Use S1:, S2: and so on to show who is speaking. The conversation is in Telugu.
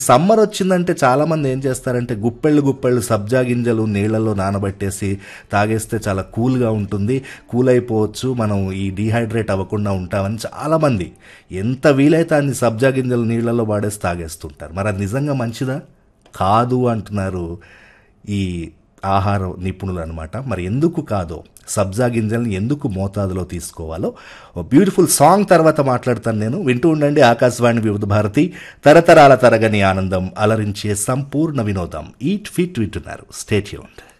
S1: సమ్మర్ వచ్చిందంటే చాలా మంది ఏం చేస్తారంటే గుప్పెళ్ళు గుప్పెళ్ళు సబ్జా గింజలు నీళ్ళలో నానబెట్టేసి తాగేస్తే చాలా కూల్గా ఉంటుంది కూల్ అయిపోవచ్చు మనం ఈ డీహైడ్రేట్ అవ్వకుండా ఉంటామని చాలా మంది ఎంత వీలైతే అన్ని సబ్జా గింజలు నీళ్ళలో వాడేసి తాగేస్తుంటారు మరి అది నిజంగా మంచిదా కాదు అంటున్నారు ఈ ఆహార నిపుణులు అనమాట మరి ఎందుకు కాదో సబ్జా గింజల్ని ఎందుకు మోతాదులో తీసుకోవాలో ఓ బ్యూటిఫుల్ సాంగ్ తర్వాత మాట్లాడతాను నేను వింటూ ఉండండి ఆకాశవాణి వివిధ భారతి తరతరాల తరగని ఆనందం అలరించే సంపూర్ణ వినోదం ఈట్ ఫిట్ వింటున్నారు స్టేట్యూన్